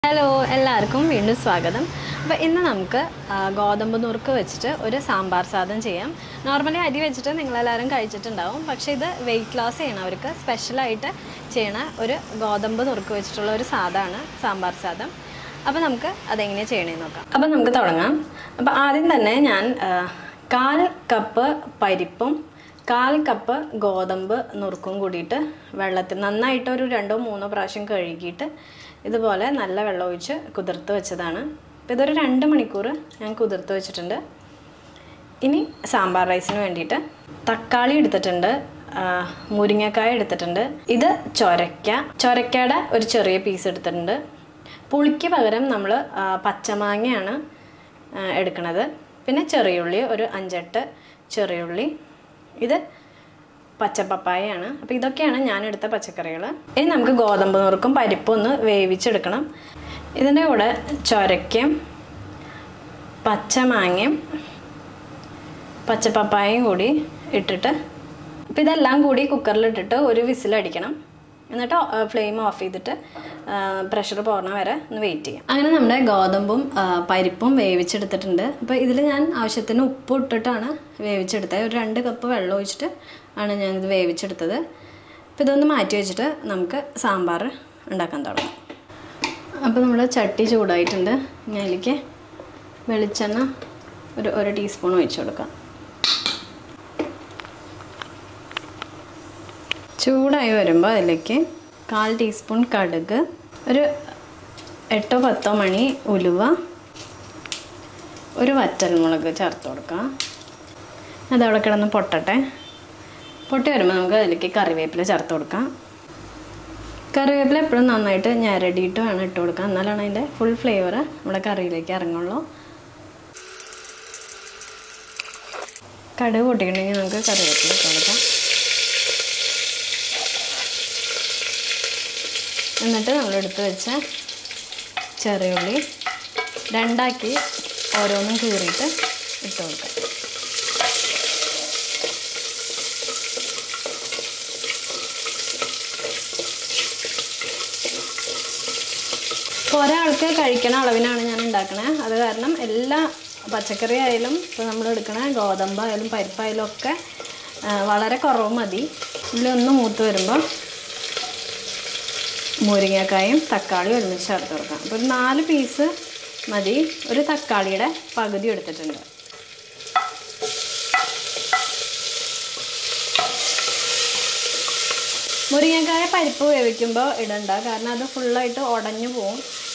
hello എല്ലാവർക്കും വീണ്ടും സ്വാഗതം അപ്പോൾ ഇന്ന് നമുക്ക് ആ, ഗോതമ്പ് നുറുക്ക് വെച്ചിട്ട് ഒരു സാമ്പാർ സാദം ചെയ്യാം നോർമലി അരി വെച്ചിട്ട് നിങ്ങളെല്ലാവരും കഴിച്ചിട്ടുണ്ടാവും പക്ഷേ ഇത് വെയിറ്റ് ലോസ് ചെയ്യണവർക്ക് സ്പെഷ്യലായിട്ട് ചെയ്യണ ഒരു ഗോതമ്പ് നുറുക്ക് വെച്ചിട്ടുള്ള ഒരു സാദമാണ് സാമ്പാർ സാദം അപ്പോൾ നമുക്ക് അതെങ്ങനെ ചെയ്യണമെന്ന് നോക്കാം അപ്പോൾ നമുക്ക് തുടങ്ങാം അപ്പോൾ ആദ്യം തന്നെ ഞാൻ ആ, കാൽ കപ്പ് പരിപ്പും കാൽ കപ്പ് ഗോതമ്പ് നുറുക്കും കൂടിയിട്ട് വെള്ളത്തിൽ നന്നായിട്ട് ഒരു രണ്ടോ മൂന്നോ പ്രാവശ്യം കഴുകിയിട്ട് ഇതുപോലെ നല്ല വെള്ളം ഒഴിച്ച് കുതിർത്ത് വെച്ചതാണ് അപ്പോൾ ഇതൊരു രണ്ട് മണിക്കൂർ ഞാൻ കുതിർത്ത് വെച്ചിട്ടുണ്ട് ഇനി സാമ്പാർ റൈസിന് വേണ്ടിയിട്ട് തക്കാളി എടുത്തിട്ടുണ്ട് ആ, മുരിങ്ങക്കായ എടുത്തിട്ടുണ്ട് ഇത് ചൊരക്ക ചൊരക്കയുടെ ഒരു ചെറിയ പീസ് എടുത്തിട്ടുണ്ട് പുളിക്ക് പകരം നമ്മൾ പച്ചമാങ്ങയാണ് ആ, എടുക്കണത് പിന്നെ ചെറിയുള്ളി ഒരു അഞ്ചെട്ട് ചെറിയുള്ളി ഇത് പച്ചപ്പപ്പായയാണ് അപ്പോൾ ഇതൊക്കെയാണ് ഞാൻ എടുത്ത പച്ചക്കറികൾ ഇനി നമുക്ക് ഗോതമ്പ് നുറുക്കും പരിപ്പും ഒന്ന് വേവിച്ചെടുക്കണം ഇതിൻ്റെ കൂടെ ചൊരയ്ക്കും പച്ചമാങ്ങയും പച്ചപ്പപ്പായയും കൂടി ഇട്ടിട്ട് അപ്പോൾ ഇതെല്ലാം കൂടി കുക്കറിലിട്ടിട്ട് ഒരു വിസിലടിക്കണം എന്നിട്ട് ഫ്ലെയിം ഓഫ് ചെയ്തിട്ട് പ്രഷർ പോകണ വരെ ഒന്ന് വെയിറ്റ് ചെയ്യാം അങ്ങനെ നമ്മുടെ ഗോതമ്പും ആ, പരിപ്പും വേവിച്ചെടുത്തിട്ടുണ്ട് അപ്പോൾ ഇതിൽ ഞാൻ ആവശ്യത്തിന് ഉപ്പ് ഇട്ടിട്ടാണ് വേവിച്ചെടുത്തത് ഒരു രണ്ട് കപ്പ് വെള്ളം ഒഴിച്ചിട്ട് ആണ് ഞാനിത് വേവിച്ചെടുത്തത് അപ്പോൾ ഇതൊന്ന് മാറ്റി വെച്ചിട്ട് നമുക്ക് സാമ്പാർ ഉണ്ടാക്കാൻ തുടങ്ങാം അപ്പോൾ നമ്മുടെ ചട്ടി ചൂടായിട്ടുണ്ട് ഞാൻ അതിലേക്ക് വെളിച്ചെണ്ണ ഒരു ഒരു ടീസ്പൂൺ ഒഴിച്ചു കൊടുക്കാം ചൂടായി വരുമ്പോൾ അതിലേക്ക് കാൽ ടീസ്പൂൺ കടുക് ഒരു എട്ടോ പത്തോ മണി ഉലുവ ഒരു വറ്റൽമുളക് ചേർത്ത് കൊടുക്കാം അതവിടെ കിടന്ന് പൊട്ടട്ടെ പൊട്ടി വരുമ്പോൾ നമുക്ക് അതിലേക്ക് കറിവേപ്പില ചേർത്ത് കൊടുക്കാം കറിവേപ്പില എപ്പോഴും നന്നായിട്ട് ഞരടിയിട്ട് വേണം ഇട്ട് കൊടുക്കാം എന്നാലാണ് അതിൻ്റെ ഫുൾ ഫ്ലേവർ നമ്മുടെ കറിയിലേക്ക് ഇറങ്ങുള്ളൂ കടുക് പൊട്ടിക്കണമെങ്കിൽ നമുക്ക് കറിവേപ്പില ഇട്ട് കൊടുക്കാം എന്നിട്ട് നമ്മൾ എടുത്ത് വെച്ച ചെറിയുള്ളി രണ്ടാക്കി ഓരോന്നും കീറിയിട്ട് ഇട്ട് കൊടുക്കാം ഇപ്പോൾ ഒരാൾക്ക് കഴിക്കണ അളവിനാണ് ഞാൻ ഉണ്ടാക്കണേ അത് കാരണം എല്ലാ പച്ചക്കറി ആയാലും ഇപ്പോൾ നമ്മൾ എടുക്കണ ഗോതമ്പായാലും പരിപ്പായാലും ഒക്കെ ആ, വളരെ കുറവ് മതി ഇതിലൊന്ന് മൂത്ത് വരുമ്പോൾ മുരിങ്ങക്കായും തക്കാളിയും ഒരുമിച്ച് ചേർത്ത് കൊടുക്കാം അപ്പോൾ ഒരു നാല് പീസ് മതി ഒരു തക്കാളിയുടെ പകുതി എടുത്തിട്ടുണ്ട് മുരിങ്ങക്കായ പരിപ്പ് വേവിക്കുമ്പോൾ ഇടണ്ട കാരണം അത് ഫുള്ളായിട്ട് ഉടഞ്ഞു പോവും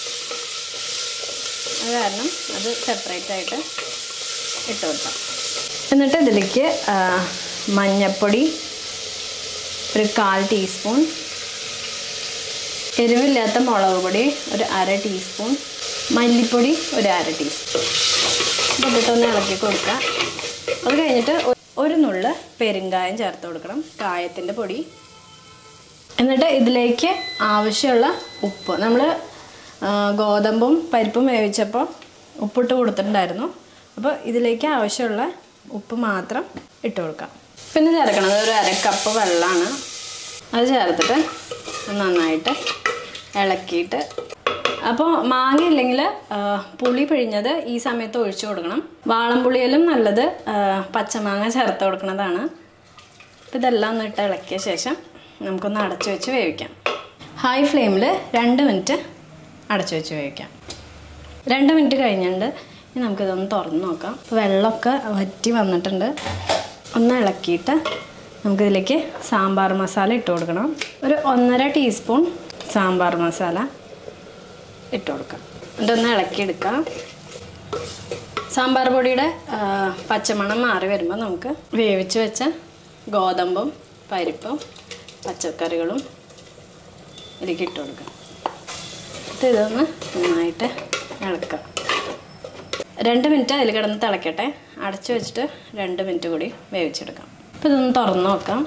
അത് കാരണം അത് സെപ്പറേറ്റ് ആയിട്ട് ഇട്ട് കൊടുക്കാം എന്നിട്ട് ഇതിലേക്ക് ആ, മഞ്ഞൾപ്പൊടി ഒരു കാൽ ടീസ്പൂൺ എരിവില്ലാത്ത മുളക് പൊടി ഒരു അര ടീസ്പൂൺ മല്ലിപ്പൊടി ഒരു അര ടീസ്പൂൺ ഇതൊന്നിട്ടൊന്ന് ഇളക്കി കൊടുക്കുക അത് കഴിഞ്ഞിട്ട് ഒ- ഒരു നുള്ള് പെരുങ്കായം ചേർത്ത് കൊടുക്കണം കായത്തിൻ്റെ പൊടി എന്നിട്ട് ഇതിലേക്ക് ആവശ്യമുള്ള ഉപ്പ് നമ്മൾ ഗോതമ്പും പരിപ്പും വേവിച്ചപ്പോൾ ഉപ്പിട്ട് കൊടുത്തിട്ടുണ്ടായിരുന്നു അപ്പോൾ ഇതിലേക്ക് ആവശ്യമുള്ള ഉപ്പ് മാത്രം ഇട്ട് കൊടുക്കാം പിന്നെ ചേർക്കണത് ഒരു അര കപ്പ് വെള്ളമാണ് അത് ചേർത്തിട്ട് നന്നായിട്ട് ഇളക്കിയിട്ട് അപ്പോൾ മാങ്ങ ഇല്ലെങ്കിൽ പുളി പിഴിഞ്ഞത് ഈ സമയത്ത് ഒഴിച്ചു കൊടുക്കണം വാളംപുളിയിലും നല്ലത് ആ, പച്ചമാങ്ങ ചേർത്ത് കൊടുക്കുന്നതാണ് അപ്പോൾ ഇതെല്ലാം ഒന്ന് ഇട്ട് ഇളക്കിയ ശേഷം നമുക്കൊന്ന് അടച്ചു വെച്ച് വേവിക്കാം ഹൈ ഫ്ലെയിമിൽ രണ്ട് മിനിറ്റ് അടച്ചു വെച്ച് വേവിക്കാം രണ്ട് മിനിറ്റ് കഴിഞ്ഞിട്ടുണ്ട് ഇനി നമുക്കിതൊന്ന് തുറന്ന് നോക്കാം അപ്പോൾ വെള്ളമൊക്കെ വറ്റി വന്നിട്ടുണ്ട് ഒന്ന് ഇളക്കിയിട്ട് നമുക്കിതിലേക്ക് സാമ്പാർ മസാല ഇട്ട് കൊടുക്കണം ഒരു ഒന്നര ടീസ്പൂൺ സാമ്പാർ മസാല ഇട്ട് കൊടുക്കാം എന്നിട്ടൊന്ന് ഇളക്കിയെടുക്കാം സാമ്പാർ പൊടിയുടെ ആ, പച്ചമണം മാറി വരുമ്പോൾ നമുക്ക് വേവിച്ച് വെച്ച ഗോതമ്പും പരിപ്പും പച്ചക്കറികളും ഇതിലേക്ക് ഇട്ട് കൊടുക്കാം എന്നിട്ട് ഇതൊന്ന് നന്നായിട്ട് ഇളക്കാം രണ്ട് മിനിറ്റ് അതിൽ കിടന്ന് തിളക്കട്ടെ അടച്ചു വെച്ചിട്ട് രണ്ട് മിനിറ്റ് കൂടി വേവിച്ചെടുക്കാം അപ്പോൾ ഇതൊന്ന് തുറന്ന് നോക്കാം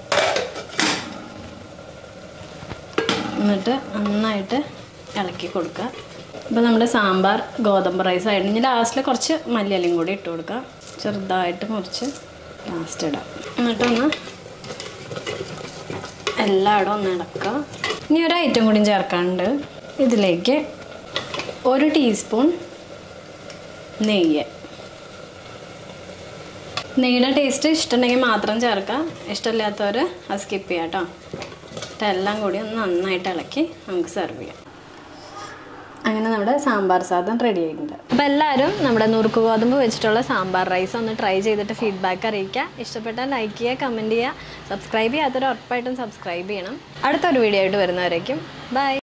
എന്നിട്ട് നന്നായിട്ട് ഇളക്കി കൊടുക്കുക അപ്പോൾ നമ്മുടെ സാമ്പാർ ഗോതമ്പ് റൈസ് ആയിട്ട് ഇനി ലാസ്റ്റിൽ കുറച്ച് മല്ലിയിലയും കൂടി ഇട്ട് കൊടുക്കുക ചെറുതായിട്ട് മുറിച്ച് ലാസ്റ്റ് ഇടാം എന്നിട്ടൊന്ന് എല്ലായിടും ഒന്ന് ഇളക്കുക ഇനി ഒരു ഐറ്റം കൂടി ചേർക്കാനുണ്ട് ഇതിലേക്ക് ഒരു ടീസ്പൂൺ നെയ്യ് നെയ്യുടെ ടേസ്റ്റ് ഇഷ്ടമുണ്ടെങ്കിൽ മാത്രം ചേർക്കാം ഇഷ്ടമില്ലാത്തവർ അത് സ്കിപ്പ് ചെയ്യാം കേട്ടോ എന്നിട്ട് എല്ലാം കൂടി ഒന്ന് നന്നായിട്ട് ഇളക്കി നമുക്ക് സെർവ് ചെയ്യാം അങ്ങനെ നമ്മുടെ സാമ്പാർ സാധനം റെഡി ആയിട്ടുണ്ട് അപ്പോൾ എല്ലാവരും നമ്മുടെ നുറുക്ക് ഗോതമ്പ് വെച്ചിട്ടുള്ള സാമ്പാർ റൈസ് ഒന്ന് ട്രൈ ചെയ്തിട്ട് ഫീഡ്ബാക്ക് അറിയിക്കുക ഇഷ്ടപ്പെട്ടാൽ ലൈക്ക് ചെയ്യുക കമൻറ്റ് ചെയ്യുക സബ്സ്ക്രൈബ് ചെയ്യാത്തവർ ഉറപ്പായിട്ടും സബ്സ്ക്രൈബ് ചെയ്യണം അടുത്തൊരു വീഡിയോ ആയിട്ട് വരുന്നവരേക്കും ബൈ